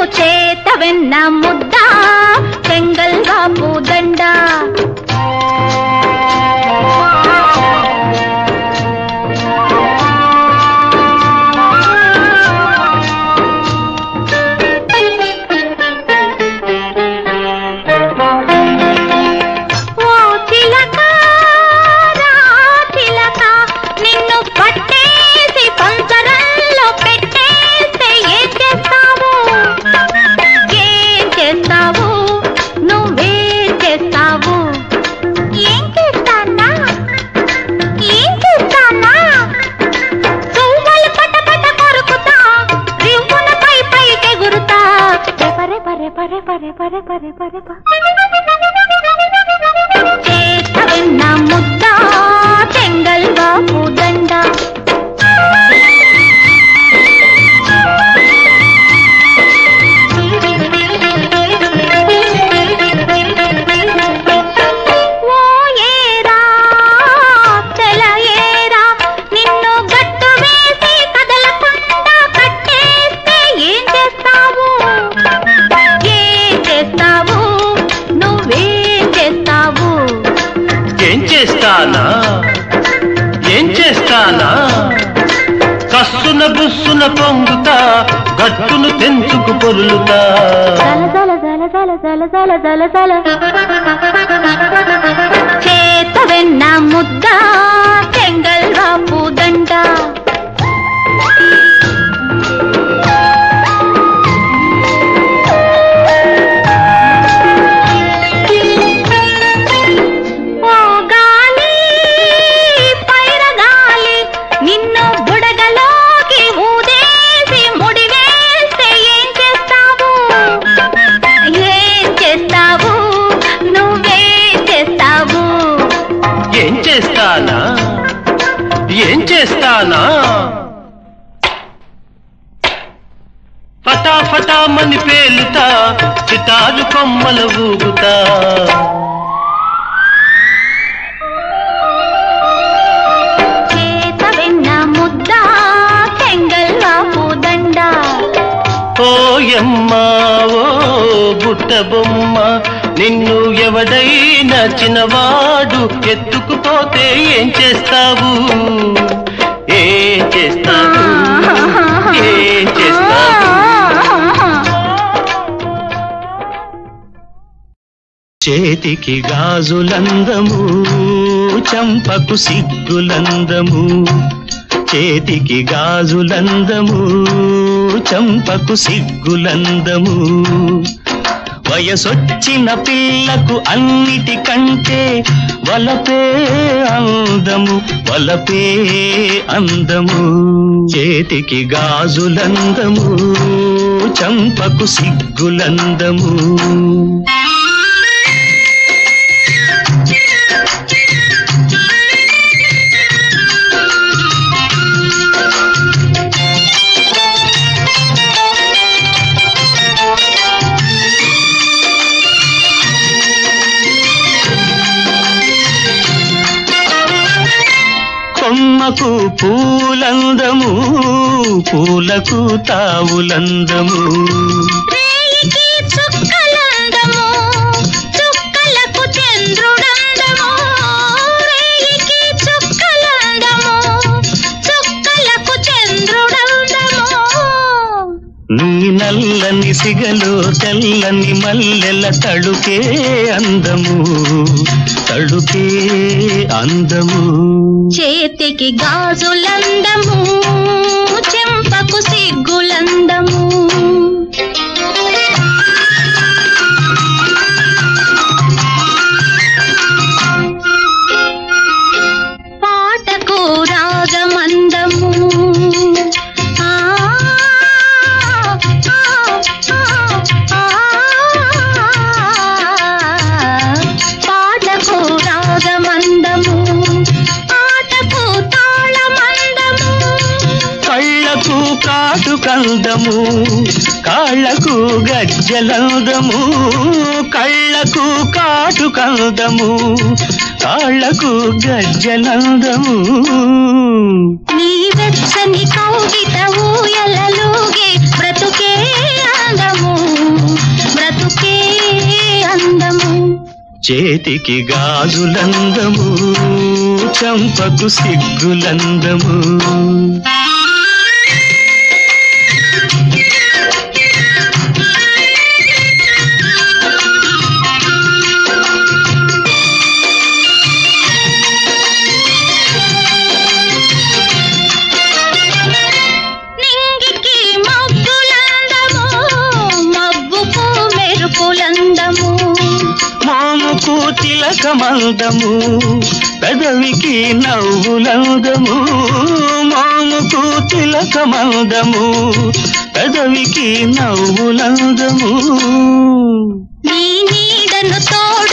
చేత వెన్న ముద్ద చెంగల్గా పూదండ ఓ చిలక రా చిలక నిన్ను పట్టేసి పంచరంలో పెట్టేస్తే ఏం చేస్తావు ఏం చేస్తావు నువ్వేం చేస్తావు ఏం చేస్తానా ఏం చేస్తానా సువ్వలు పట పట కొరుకుతా రివ్వున పై పైకి ఎగురుతా పరే పరే పరే పరే పరే పరే పరే చేత వెన్న ముద్ద చెంగల్గా పూదండ ఓ ఏరా తెల ఏరా నిన్ను గట్టు వేసి కదలకుండా కట్టేస్తే ఏం చేస్తావు ఏం చేస్తావు నువ్వేం చేస్తావు ఏం చేస్తానా ఏం చేస్తానా కస్సున బుస్సున పొంగుతా గట్టును తెంచుకు పొరులుతా జల జల జల జల జల జల జల చేత వెన్న ముద్ద చెంగల్గా పూదండ ఓ గాలి పైర గాలి నిన్ను బుడగలోకి ఊదేసి ముడివేస్తే ఏం చేస్తావు ఏం చేస్తావు నువ్వేం చేస్తావు ఏం చేస్తానా ఏం చేస్తానా ఫటా ఫటామని పేలుతా చిటారు కొమ్మల ఊగుతా చేత వెన్న ముద్ద చెంగల్గా పూదండ ఓయమ్మా ఓ బుట్ట బొమ్మ నిన్ను ఎవడైనా చిన్నవాడు ఎత్తుకుపోతే ఏం చేస్తావు ఏం చేస్తావు ఏం చేస్తావు చేతికి గాజులందము చంపకు సిగ్గులందము చేతికి గాజులందము చంపకు సిగ్గులందము వయసొచ్చిన పిల్లకు అన్నిటికంటే వలపే అందము వలపే అందము చేతికి గాజులందము చంపకు సిగ్గులందము కొమ్మకు పూలందము పూలకు తావులందము రేయికి చుక్కలందము చుక్కలకు చంద్రుడందము రేయికి చుక్కలందము చుక్కలకు చంద్రుడందము నీ నల్లని సిగలో తెల్లని మల్లెల తడుకే అందము తడుకే అందము చేతికి గాజులందము చెంపకు సిగ్గులందము పాటకు రాగమందము ఆ, ఆ, ఆ, పాటకు రాగమందము ఆటకు తాళమందము కళ్ళకు కాటు కందము కాళ్ళకు గజ్జలందము కళ్ళకు కాటు కందము కాళ్ళకు గజ్జలందము నీ వెచ్చని కౌగిట ఊయలలుగే బ్రతుకే అందము చేతికి గాజులందము చంపకు సిగ్గులందము నింగికి మబ్బులందము మబ్బుకు మెరుపులందము మోముకు తిలకమందము పెదవికి నవ్వులందము మోముకు తిలకమందము పెదవికి నవ్వులందము నీ నీడను తోడు